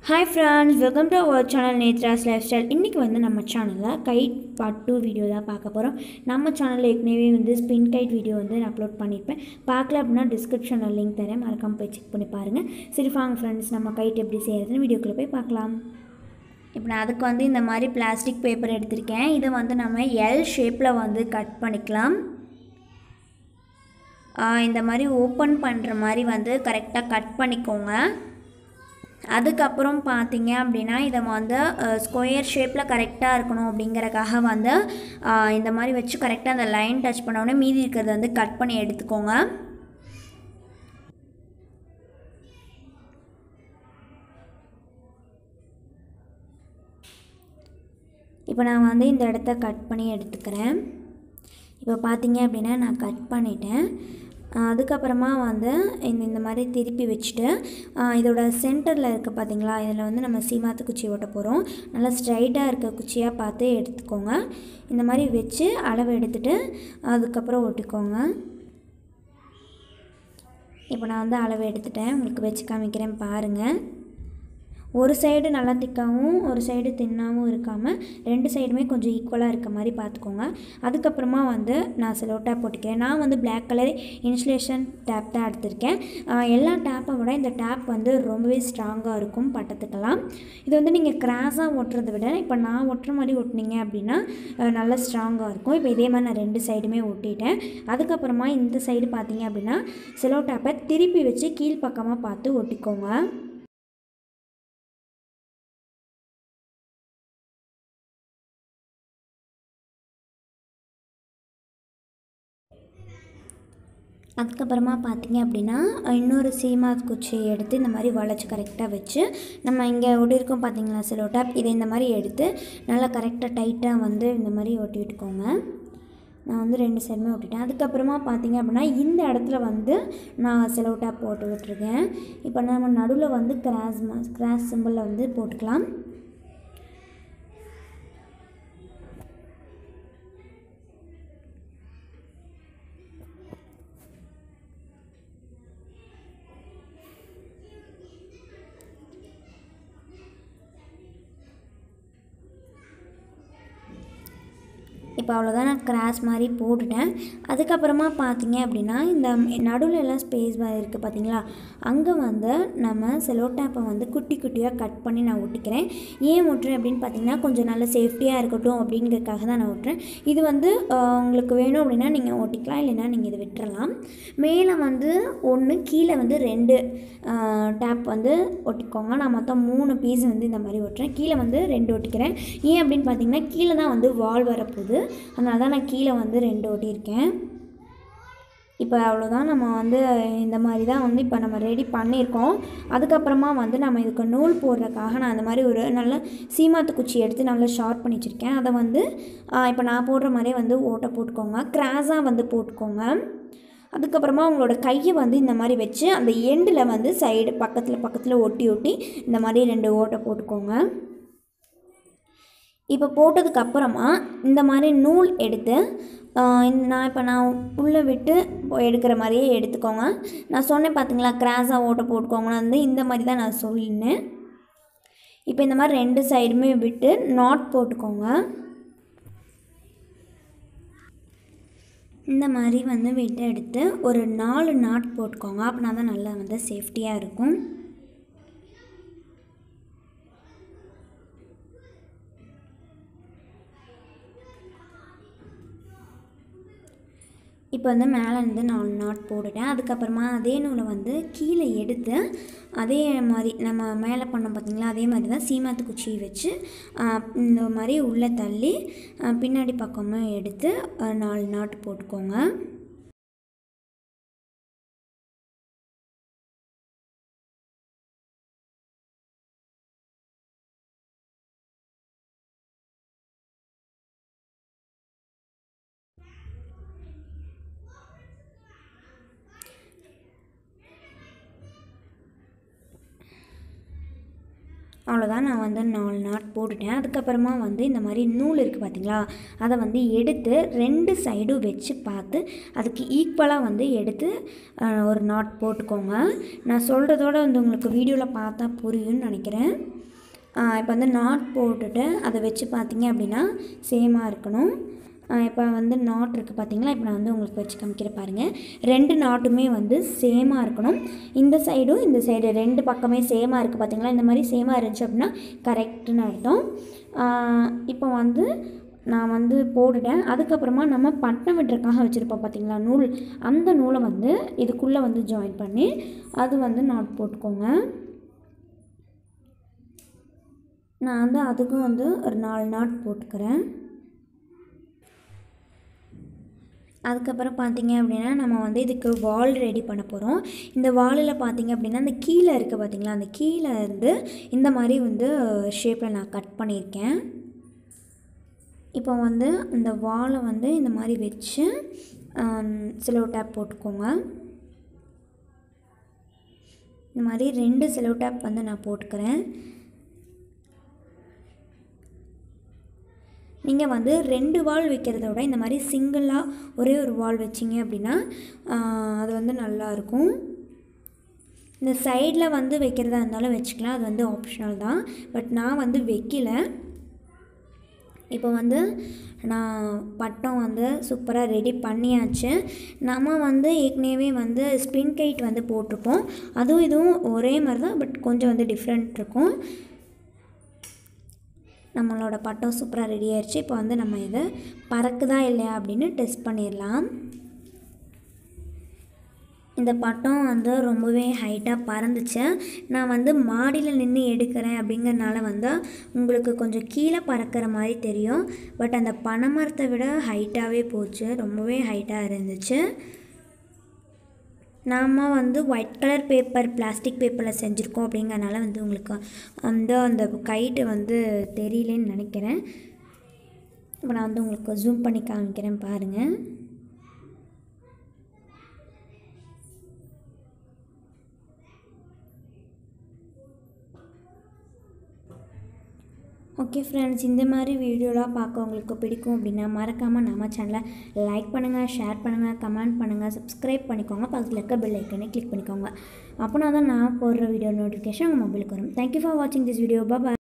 hi friends welcome to our channel Netra's life style இன்றைக்கி வந்து நம்ம சேனலில் கைட் பார்ட் டூ வீடியோ தான் பார்க்க போகிறோம் நம்ம சேனலில் ஏற்கனவே வந்து ஸ்பின் கைட் வீடியோ வந்து நான் அப்லோட் பண்ணியிருப்பேன் பார்க்கல அப்படின்னா டிஸ்கிரிப்ஷனில் லிங்க் தரேன் மறக்காமல் போய் செக் பண்ணி பாருங்கள் சரி வாங்க ஃப்ரெண்ட்ஸ் நம்ம கைட் எப்படி செய்கிறதுன்னு வீடியோக்குள்ளே போய் பார்க்கலாம் இப்போ நான் அதுக்கு வந்து இந்த மாதிரி பிளாஸ்டிக் பேப்பர் எடுத்திருக்கேன் இதை வந்து நம்ம எல் ஷேப்பில் வந்து கட் பண்ணிக்கலாம் ஆ, இந்த மாதிரி ஓப்பன் பண்ணுற மாதிரி வந்து கரெக்டாக கட் பண்ணிக்கோங்க அதுக்கப்புறம் பார்த்தீங்க அப்படின்னா இதை வந்து ஸ்கொயர் ஷேப்பில் கரெக்டாக இருக்கணும் அப்படிங்கறக்காக வந்து ஆ, இந்த மாதிரி வச்சு கரெக்டாக அந்த லைன் டச் பண்ண உடனே மீதி இருக்கிறத வந்து கட் பண்ணி எடுத்துக்கோங்க இப்போ நான் வந்து இந்த இடத்த கட் பண்ணி எடுத்துக்கிறேன் இப்போ பார்த்தீங்க அப்படின்னா நான் கட் பண்ணிட்டேன் ஆஹ் அதுக்கப்புறமா வந்து இந்த இந்த மாதிரி திருப்பி வச்சுட்டு ஆஹ் இதோட சென்டரில் இருக்க பார்த்தீங்களா இதில் வந்து நம்ம சீமாத்து குச்சி ஓட்ட போகிறோம் நல்லா ஸ்ட்ரைட்டாக இருக்க குச்சியாக பார்த்து எடுத்துக்கோங்க இந்த மாதிரி வச்சு அளவு எடுத்துட்டு அதுக்கப்புறம் ஒட்டிக்கோங்க இப்போ நான் வந்து அளவு எடுத்துட்டேன் உங்களுக்கு வச்சு காமிக்கிறேன் பாருங்கள் ஒரு சைடு நல்லா திக்காகவும் ஒரு சைடு தின்னாகவும் இருக்காமல் ரெண்டு சைடுமே கொஞ்சம் ஈக்குவலாக இருக்க மாதிரி பார்த்துக்கோங்க அதுக்கப்புறமா வந்து நான் சில டேப் போட்டுக்கிறேன் நான் வந்து Black கலர் இன்சுலேஷன் டேப் தான் எடுத்திருக்கேன் ஆஹ் எல்லா டேப்பை விட இந்த டேப் வந்து ரொம்பவே ஸ்ட்ராங்காக இருக்கும் பட்டத்துக்கெல்லாம் இது வந்து நீங்கள் கிராஸாக ஒட்டுறதை விட இப்போ நான் ஒட்டுற மாதிரி ஒட்டினீங்க அப்படின்னா ஆஹ் நல்லா ஸ்ட்ராங்காக இருக்கும் இப்போ இதே மாதிரி நான் ரெண்டு சைடுமே ஒட்டிட்டேன் அதுக்கப்புறமா இந்த சைடு பார்த்தீங்க அப்படின்னா சிலோ டேப்பை திருப்பி வச்சு கீழ்ப்பக்கமாக பார்த்து ஒட்டிக்கோங்க அதுக்கப்புறமா பார்த்தீங்க அப்படின்னா இன்னொரு சீமா குச்சியை எடுத்து இந்த மாதிரி வளைச்சி கரெக்டாக வச்சு நம்ம இங்கே ஒட்டியிருக்கோம் பார்த்தீங்களா சில டேப் இதை இந்த மாதிரி எடுத்து நல்லா கரெக்டாக டைட்டாக வந்து இந்த மாதிரி ஒட்டி விட்டுக்கோங்க நான் வந்து ரெண்டு சைடுமே ஒட்டிட்டேன் அதுக்கப்புறமா பார்த்தீங்க அப்படின்னா இந்த இடத்துல வந்து நான் செலவு டேப் போட்டு விட்டுருக்கேன் இப்போ நம்ம நடுவில் வந்து கிராஸ் கிராஸ் சிம்பிளில் வந்து போட்டுக்கலாம் இப்போ அவ்வளோதான் நான் கிராஸ் மாதிரி போட்டுட்டேன் அதுக்கப்புறமா பார்த்தீங்க அப்படின்னா இந்த நடுவில் எல்லாம் ஸ்பேஸ் இருக்குது பார்த்தீங்களா அங்கே வந்து நம்ம செலோ டேப்பை வந்து குட்டி குட்டியாக கட் பண்ணி நான் ஒட்டிக்கிறேன் ஏன் ஒட்டுறேன் அப்படின்னு பார்த்தீங்கன்னா கொஞ்சம் நல்ல சேஃப்டியாக இருக்கட்டும் அப்படிங்கிறதுக்காக தான் நான் ஒட்டுறேன் இது வந்து ஆஹ், உங்களுக்கு வேணும் அப்படின்னா நீங்கள் ஒட்டிக்கலாம் இல்லைன்னா நீங்கள் இதை விட்டுறலாம் மேலே வந்து ஒன்று கீழே வந்து ரெண்டு டேப் வந்து ஒட்டிக்கோங்க நான் மொத்தம் மூணு பீஸ் வந்து இந்த மாதிரி ஒட்டுறேன் கீழே வந்து ரெண்டு ஒட்டிக்கிறேன் ஏன் அப்படின்னு பார்த்தீங்கன்னா கீழே தான் வந்து வால் வரப்போகுது அதனால தான் நான் கீழே வந்து ரெண்டு ஒட்டியிருக்கேன் இப்போ அவ்வளோதான் நம்ம வந்து இந்த மாதிரி தான் வந்து இப்போ நம்ம ரெடி பண்ணியிருக்கோம் அதுக்கப்புறமா வந்து நம்ம இதுக்கு நூல் போடுறதுக்காக நான் அந்த மாதிரி ஒரு நல்ல சீமாத்து குச்சி எடுத்து நல்லா ஷார்ப் பண்ணி வச்சுருக்கேன் அதை வந்து ஆ, இப்போ நான் போடுற மாதிரியே வந்து ஓட்டை போட்டுக்கோங்க கிராஸாக வந்து போட்டுக்கோங்க அதுக்கப்புறமா உங்களோட கையை வந்து இந்த மாதிரி வச்சு அந்த எண்டில் வந்து சைடு பக்கத்தில் பக்கத்தில் ஒட்டி ஒட்டி இந்த மாதிரி ரெண்டு ஓட்டை போட்டுக்கோங்க இப்போ போட்டதுக்கு அப்புறமா இந்த மாதிரி நூல் எடுத்து ஆஹ் இந்த- நான் இப்போ நான் உள்ளே விட்டு எடுக்கிற மாதிரியே எடுத்துக்கோங்க நான் சொன்னேன் பார்த்தீங்களா கிராஸாக ஓட்ட போட்டுக்கோங்கன்னு வந்து இந்த மாதிரி தான் நான் சொல்லினேன் இப்போ இந்த மாதிரி ரெண்டு சைடுமே விட்டு நாட் போட்டுக்கோங்க இந்த மாதிரி வந்து விட்டு எடுத்து ஒரு நாலு நாட் போட்டுக்கோங்க அப்படின்னா தான் நல்லா வந்து சேஃப்டியாக இருக்கும் இப்போ வந்து மேலே இருந்து நாலு நாட் போட்டுட்டேன் அதுக்கப்புறமா அதே நூலை வந்து கீழே எடுத்து அதே மாதிரி நம்ம மேலே பண்ணோம் பார்த்தீங்களா அதே மாதிரி தான் சீமாத்து குச்சி வச்சு ஆ, இந்த மாதிரி உள்ளே தள்ளி ஆ, பின்னாடி பக்கமும் எடுத்து ஆ, நாலு நாட்டு போட்டுக்கோங்க அவ்வளோதான் நான் வந்து நாலு நாட் போட்டுட்டேன் அதுக்கப்புறமா வந்து இந்த மாதிரி நூல் இருக்குது பார்த்தீங்களா அதை வந்து எடுத்து ரெண்டு சைடும் வச்சு பார்த்து அதுக்கு ஈக்குவலாக வந்து எடுத்து அஹ், ஒரு நாட் போட்டுக்கோங்க நான் சொல்கிறதோட வந்து உங்களுக்கு வீடியோவில் பார்த்தா புரியும்னு நினைக்கிறேன் இப்போ வந்து நாட் போட்டுட்டு அதை வச்சு பார்த்தீங்க அப்படின்னா சேமாக இருக்கணும் இப்போ வந்து நாட் இருக்குது பார்த்தீங்களா இப்போ நான் வந்து உங்களுக்கு வச்சு காமிக்கிறேன் பாருங்கள் ரெண்டு நாட்டுமே வந்து சேமாக இருக்கணும் இந்த சைடும் இந்த சைடு ரெண்டு பக்கமே சேமாக இருக்குது பார்த்தீங்களா இந்த மாதிரி சேமாக இருந்துச்சு அப்படின்னா கரெக்டுன்னு அர்த்தம் ஆஹ் இப்போ வந்து நான் வந்து போட்டுட்டேன் அதுக்கப்புறமா நம்ம பட்டம் விட்டுறதுக்காக வச்சுருப்போம் பார்த்தீங்களா நூல் அந்த நூலை வந்து இதுக்குள்ளே வந்து ஜாயின் பண்ணி அது வந்து நாட் போட்டுக்கோங்க நான் வந்து அதுக்கும் வந்து ஒரு நாலு நாட் போட்டுக்கிறேன் அதுக்கப்புறம் பார்த்தீங்க அப்படின்னா நம்ம வந்து இதுக்கு வால் ரெடி பண்ண போகிறோம் இந்த வாலில் பார்த்தீங்க அப்படின்னா அந்த கீழே இருக்குது பார்த்தீங்களா அந்த கீழே இருந்து இந்த மாதிரி வந்து ஷேப்பில் நான் கட் பண்ணியிருக்கேன் இப்போ வந்து இந்த வாலை வந்து இந்த மாதிரி வச்சு சிலோ டேப் போட்டுக்கோங்க இந்த மாதிரி ரெண்டு செலோ டேப் வந்து நான் போட்டுக்கிறேன் நீங்கள் வந்து ரெண்டு வால் வைக்கிறத விட இந்த மாதிரி சிங்கிளாக ஒரே ஒரு வால் வச்சிங்க அப்படின்னா ஆஹ், அது வந்து நல்லாயிருக்கும் இந்த சைடில் வந்து வைக்கிறதா இருந்தாலும் வச்சுக்கலாம் அது வந்து ஆப்ஷனல் தான் பட் நான் வந்து வைக்கல இப்போ வந்து நான் பட்டம் வந்து சூப்பராக ரெடி பண்ணியாச்சு நம்ம வந்து ஏற்கனவே வந்து ஸ்பின் கைட் வந்து போட்டிருப்போம் அதுவும் இதுவும் ஒரே மாதிரி தான் பட் கொஞ்சம் வந்து டிஃப்ரெண்ட் இருக்கும் நம்மளோட பட்டம் சூப்பராக ரெடி ஆயிடுச்சு இப்போ வந்து நம்ம இதை பறக்குதா இல்லையா அப்படின்னு டெஸ்ட் பண்ணிடலாம் இந்த பட்டம் வந்து ரொம்பவே ஹைட்டாக பறந்துச்சு நான் வந்து மாடியில் நின்று எடுக்கிறேன் அப்படிங்கறனால வந்து உங்களுக்கு கொஞ்சம் கீழே பறக்கிற மாதிரி தெரியும் பட் அந்த பனைமரத்தை விட ஹைட்டாகவே போச்சு ரொம்பவே ஹைட்டாக இருந்துச்சு நாம் வந்து ஒயிட் கலர் பேப்பர் பிளாஸ்டிக் பேப்பரில் செஞ்சுருக்கோம் அப்படிங்கறனால வந்து உங்களுக்கு வந்து அந்த கைட்டு வந்து தெரியலேன்னு நினைக்கிறேன் இப்போ நான் வந்து உங்களுக்கு ஜூம் பண்ணி காமிக்கிறேன் பாருங்கள் ஓகே ஃப்ரெண்ட்ஸ் இந்த மாதிரி வீடியோலாம் பார்க்க உங்களுக்கு பிடிக்கும் அப்படின்னா மறக்காமல் நம்ம சேனலை லைக் பண்ணுங்கள் ஷேர் பண்ணுங்கள் கமெண்ட் பண்ணுங்கள் சப்ஸ்கிரைப் பண்ணிக்கோங்க பக்கத்தில் இருக்க பெல் ஐக்கனை கிளிக் பண்ணிக்கோங்க அப்போனா தான் நான் போடுற வீடியோ நோட்டிஃபிகேஷன் உங்கள் மொபைலுக்கு வரும் தேங்க்யூ ஃபார் வாட்சிங் திஸ் வீடியோ பாய்